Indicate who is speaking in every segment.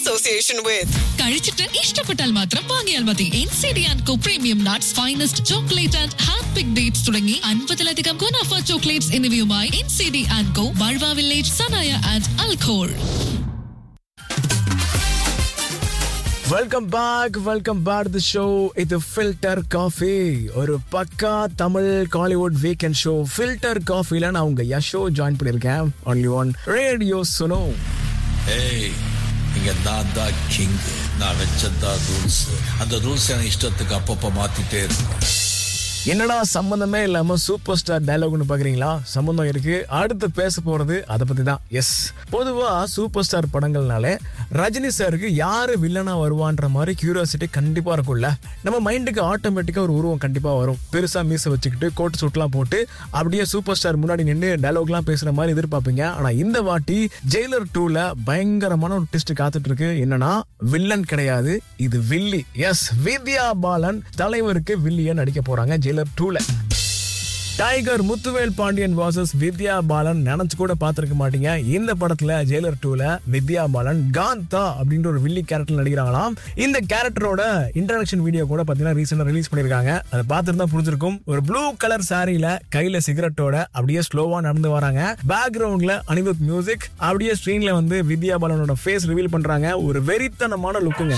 Speaker 1: association with.
Speaker 2: കഴിച്ചിട്ട് ഇഷ്ടപ്പെട്ടാൽ മാത്രം വാങ്ങിയാൽ മതി N C D and Co premium nuts finest chocolate and hand pick dates തുടങ്ങി അൻപതിലധികം ഗുണാഫ ചോക്ലേറ്റ്സ് എന്നിവയുമായി N C D and Co ബൾവ വില്ലേജ് സനായ ആൻഡ് അൽഖോൾ
Speaker 3: welcome back welcome back the show இது ஃபில்டர் காஃபி ஒரு பக்கா Tamil Kollywood weekend show filter காஃபில நான் உங்க யஷோ ஜாயின் பண்ணியிருக்கேன் ஒன்லி ஒன் ரேடியோ சுனோ
Speaker 4: ஏய் இங்க நான் தான் கிங் நான் வச்சதான் ரூல்ஸ் அந்த ரூல்ஸ் எனக்கு இஷ்டத்துக்கு அப்பப்போ மாத்திட்டே இருக்கும்
Speaker 3: என்னடா சம்பந்தமே இல்லாம சூப்பர் ஸ்டார் டயலாக்னு பாக்குறீங்களா சம்பந்தம் இருக்கு அடுத்து பேச போறது அதை பத்தி தான் எஸ் பொதுவா சூப்பர் ஸ்டார் படங்கள்னாலே ரஜினி சாருக்கு யாரு வில்லனா வருவான்ற மாதிரி கியூரியாசிட்டி கண்டிப்பா இருக்கும்ல நம்ம மைண்டுக்கு ஆட்டோமேட்டிக்கா ஒரு உருவம் கண்டிப்பா வரும் பெருசா மீச வச்சுக்கிட்டு கோட் சூட்லாம் போட்டு அப்படியே சூப்பர் ஸ்டார் முன்னாடி நின்று டயலாக்லாம் பேசுற மாதிரி எதிர்பார்ப்பீங்க ஆனா இந்த வாட்டி ஜெயிலர் டூல பயங்கரமான ஒரு ட்விஸ்ட் காத்துட்டு இருக்கு என்னன்னா வில்லன் கிடையாது இது வில்லி எஸ் வித்யா பாலன் தலைவருக்கு வில்லியா நடிக்க போறாங்க ஜெயிலர் டூல டைகர் முத்துவேல் பாண்டியன் வாசஸ் வித்யா பாலன் நினைச்சு கூட பார்த்திருக்க மாட்டீங்க இந்த படத்துல ஜெயிலர் டூல வித்யா பாலன் காந்தா அப்படின்ற ஒரு வில்லி கேரக்டர் நடிக்கிறாங்களாம் இந்த கேரக்டரோட இன்ட்ரடக்ஷன் வீடியோ கூட பாத்தீங்கன்னா ரீசெண்டா ரிலீஸ் பண்ணிருக்காங்க அதை பார்த்துட்டு தான் புரிஞ்சிருக்கும் ஒரு ப்ளூ கலர் சாரியில கையில சிகரெட்டோட அப்படியே ஸ்லோவா நடந்து வராங்க பேக்ரவுண்ட்ல அனிருத் மியூசிக் அப்படியே ஸ்க்ரீன்ல வந்து வித்யா பாலனோட ஃபேஸ் ரிவீல் பண்றாங்க ஒரு வெறித்தனமான லுக்குங்க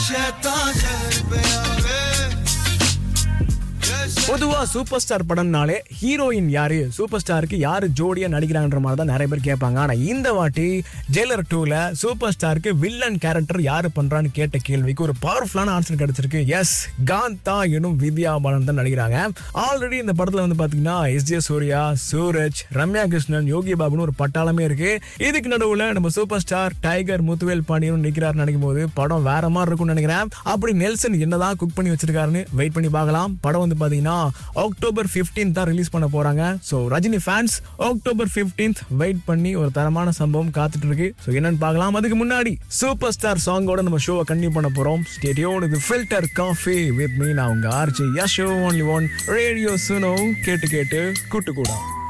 Speaker 3: பொதுவா சூப்பர் ஸ்டார் படம்னாலே ஹீரோயின் யாரு சூப்பர் ஸ்டாருக்கு யாரு ஜோடியா நடிக்கிறாங்கன்ற மாதிரி தான் நிறைய பேர் கேட்பாங்க ஆனா இந்த வாட்டி ஜெயிலர் டூல சூப்பர் ஸ்டாருக்கு வில்லன் கேரக்டர் யாரு பண்றான்னு கேட்ட கேள்விக்கு ஒரு பவர்ஃபுல்லான ஆன்சர் கிடைச்சிருக்கு எஸ் காந்தா எனும் வித்யா பாலன் தான் நடிக்கிறாங்க ஆல்ரெடி இந்த படத்துல வந்து பாத்தீங்கன்னா எஸ் ஜே சூர்யா சூரஜ் ரம்யா கிருஷ்ணன் யோகி பாபுன்னு ஒரு பட்டாளமே இருக்கு இதுக்கு நடுவுல நம்ம super star tiger Muthuvel Pandian நிக்கிறார் நினைக்கும் போது படம் வேற மாதிரி இருக்கும்னு நினைக்கிறேன் அப்படி நெல்சன் என்னதான் குக் பண்ணி வச்சிருக்காருன்னு வெயிட் பண்ணி பார்க்கலாம் படம் வந்து பாத்தீங்கன்னா அக்டோபர் 15 தான் ரிலீஸ் பண்ண போறாங்க so Rajini fans October 15th wait பண்ணி ஒரு தரமான சம்பவம் காத்துட்டு இருக்கு ஸோ என்னன்னு பார்க்கலாம் அதுக்கு முன்னாடி சூப்பர் ஸ்டார் சாங்கோட நம்ம ஷோவை கண்டினியூ பண்ண போறோம் ஸ்டேடியோட இது ஃபில்டர் காஃபி வித் மீ நான் உங்க RJ Yasho only one radio Suno கேட்டு கேட்டு கூட்டு கூட